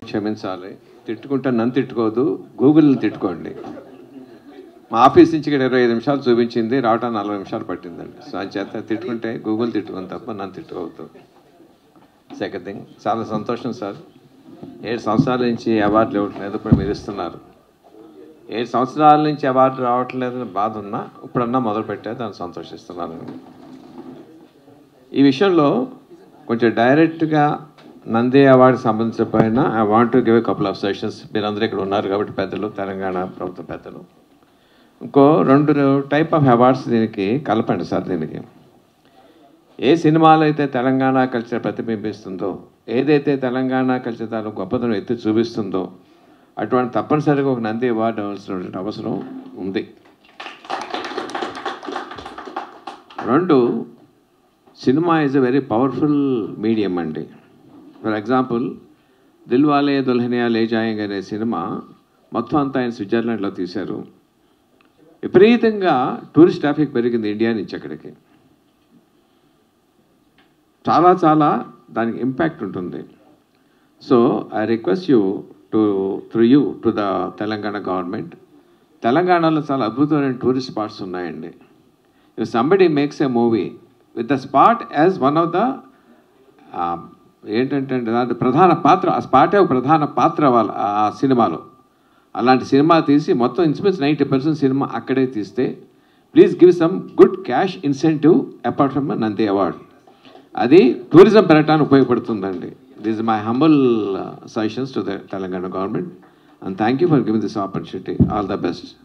క్షమించాలి తిట్టుకుంటే నన్ను తిట్టుకోవద్దు గూగుల్ని తిట్టుకోండి మా ఆఫీస్ నుంచి ఇక్కడ ఇరవై ఐదు నిమిషాలు చూపించింది రావడానికి నలభై నిమిషాలు పట్టిందండి సో అని చేత తిట్టుకుంటే గూగుల్ తిట్టుకొని తప్ప నన్ను తిట్టుకోవద్దు సెకండ్ థింగ్ చాలా సంతోషం సార్ ఏడు సంవత్సరాల నుంచి అవార్డులు ఇవ్వట్లేదు ఇప్పుడు మీరు ఇస్తున్నారు ఏడు సంవత్సరాల నుంచి అవార్డు రావట్లేదని బాధ ఉన్నా ఇప్పుడన్నా మొదలు పెట్టే దాన్ని సంతోషిస్తున్నాను ఈ విషయంలో కొంచెం డైరెక్ట్గా నంది అవార్డు సంబంధించకపోయినా I want to give couple of sessions మీరందరూ ఇక్కడ ఉన్నారు కాబట్టి పెద్దలు తెలంగాణ ప్రభుత్వ పెద్దలు ఇంకో రెండు టైప్ ఆఫ్ అవార్డ్స్ దీనికి కలపండి సార్ దీనికి ఏ సినిమాలో అయితే తెలంగాణ కల్చర్ ప్రతిబింబిస్తుందో ఏదైతే తెలంగాణ కల్చర్ తాలూకు గొప్పతనం ఎత్తి చూపిస్తుందో అటువంటి తప్పనిసరిగా ఒక నంది అవార్డు అవ్వాల్సినటువంటి అవసరం ఉంది రెండు cinema is a very powerful medium అండి ఫర్ ఎగ్జాంపుల్ దిల్వాలే దుల్హనియా లే జాయింగ్ అనే సినిమా మొత్తం అంతా ఆయన స్విట్జర్లాండ్లో తీశారు విపరీతంగా టూరిస్ట్ ట్రాఫిక్ పెరిగింది ఇండియా నుంచి అక్కడికి చాలా చాలా దానికి ఇంపాక్ట్ ఉంటుంది so I request you to through you to the Telangana government తెలంగాణలో చాలా అద్భుతమైన టూరిస్ట్ స్పాట్స్ ఉన్నాయండి if somebody makes a movie with the spot as one of the ఏంటంటే దాంట్లో ప్రధాన పాత్ర ఆ స్పాటే ఒక ప్రధాన పాత్ర వాళ్ళ ఆ సినిమాలో అలాంటి సినిమా తీసి మొత్తం ఇన్స్పెన్స్ నైంటీ పర్సెంట్ సినిమా అక్కడే తీస్తే please give some good cash incentive apart from Nandi award అది టూరిజం పెరగడానికి ఉపయోగపడుతుందండి this my humble suggestions to the Telangana government and thank you for giving this opportunity all the best